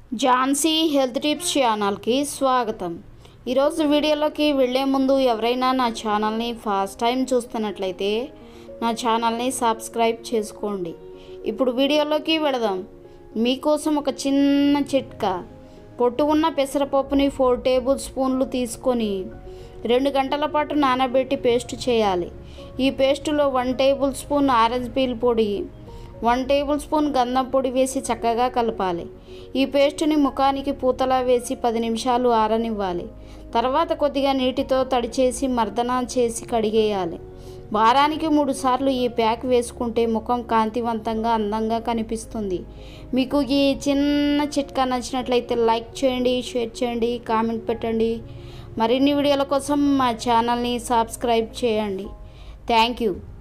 Jhansi health tips ఛానల్కి స్వాగతం ఈరోజు వీడియోలోకి వెళ్ళే ముందు ఎవరైనా నా ఛానల్ని ఫస్ట్ టైం చూస్తున్నట్లయితే నా ఛానల్ని సబ్స్క్రైబ్ చేసుకోండి ఇప్పుడు వీడియోలోకి వెళదాం మీకోసం ఒక చిన్న చిట్కా పొట్టు ఉన్న పెసరపప్పుని ఫోర్ టేబుల్ స్పూన్లు తీసుకొని రెండు గంటల పాటు నానబెట్టి పేస్ట్ చేయాలి ఈ పేస్టులో one tablespoon orange peel పొడి వన్ టేబుల్ స్పూన్ గంధం పొడి వేసి చక్కగా కలపాలి ఈ పేస్టుని ముఖానికి పూతలా వేసి పది నిమిషాలు ఆరనివ్వాలి తర్వాత కొద్దిగా నీటితో తడిచేసి మర్దన చేసి కడిగేయాలి వారానికి మూడు సార్లు ఈ ప్యాక్ వేసుకుంటే ముఖం కాంతివంతంగా అందంగా కనిపిస్తుంది మీకు ఈ చిన్న చిట్కా నచ్చినట్లయితే లైక్ చేయండి షేర్ చేయండి కామెంట్ పెట్టండి మరిన్ని వీడియోల కోసం మా ఛానల్ని సబ్స్క్రైబ్ చేయండి థ్యాంక్ యూ